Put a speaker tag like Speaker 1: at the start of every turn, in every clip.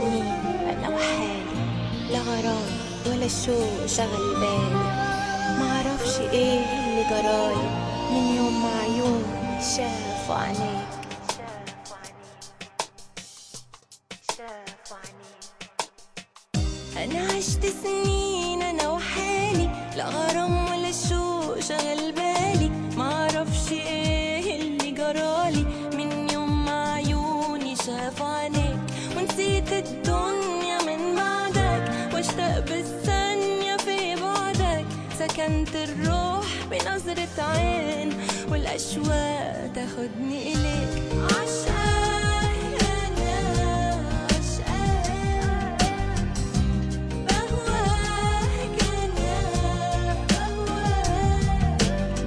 Speaker 1: سنين أنا وحالي لا غرام ولا شو شغل بالي معرفش ايه اللي جرالي من يوم ما عيون شافوا عينيك أنا عشت سنين أنا وحالي لا غرام ولا شو شغل بالي معرفش ايه اللي جرالي من يوم ما عيوني شافوا عينيك ونسيت الدنيا من بعدك واشتاق بالثانية في بعدك سكنت الروح بنظرة عين والأشواق تاخدني إليك عشقك أنا عشقك بهواك أنا بهواك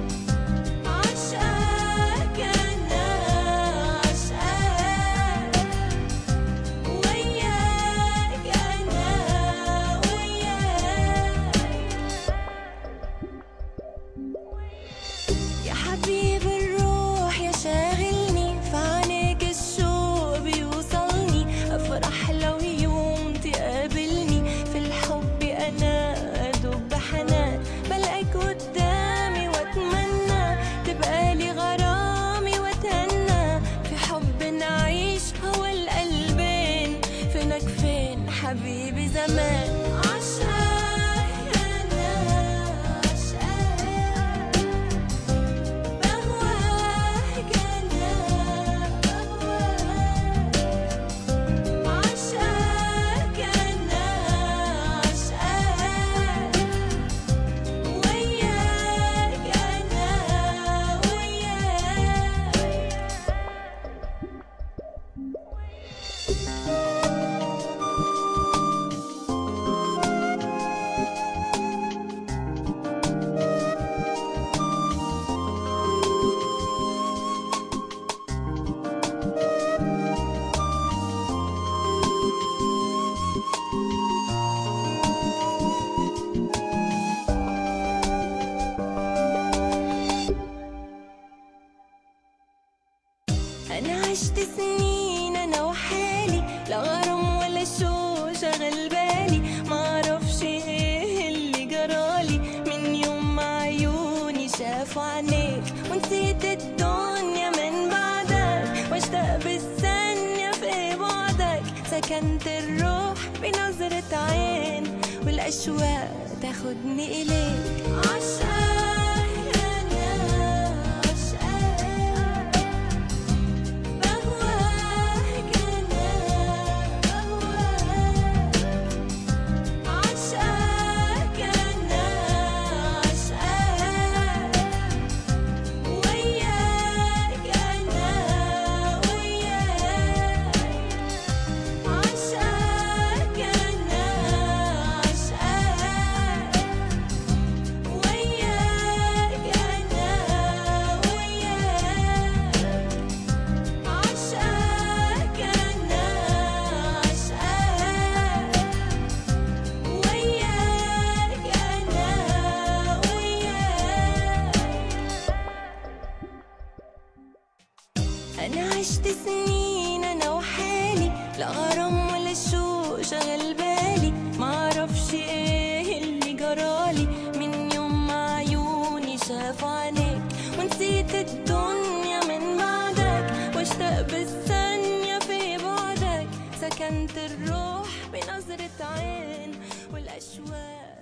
Speaker 1: عشقك أنا عشقك وياك أنا وياك يا حبيب الروح يا شاغلني في عينيك الشوق بيوصلني افرح لو يوم تقابلني في الحب انا ادوب بحنان بلاقيك قدامي واتمنى تبقى لي غرامي واتهنى في حب نعيش هوا القلبين فينك فين حبيبي زمان عشقك انا عشقك بهواك أنا بهواك عشقك أنا عشقك وياك أنا وياك أنا عشت سنين أنا وحالي لا غرام ولا شو شغل بالي معرفش إيه اللي جرالي من يوم ما عيوني شافوا عينيك ونسيت الدنيا من بعدك واشتاق بالثانية في بعدك سكنت الروح بنظرة عين والأشواق تاخدني إليك عشقك أنا عشقك بهواك أنا بهواك عشقك أنا عشقك وياك أنا وياك عشقك أنا عشقك وياك أنا وياك عشقك أنا عشقك وياك أنا وياك أنا عشت سنين أنا وحالي لا غرام ولا شو شغل بالي معرفش إيه اللي جرالي من يوم ما عيوني شافوا عينيك ونسيت الدنيا من بعدك واشتاق بالثانية في بعدك سكنت الروح بنظرة عين والأشواق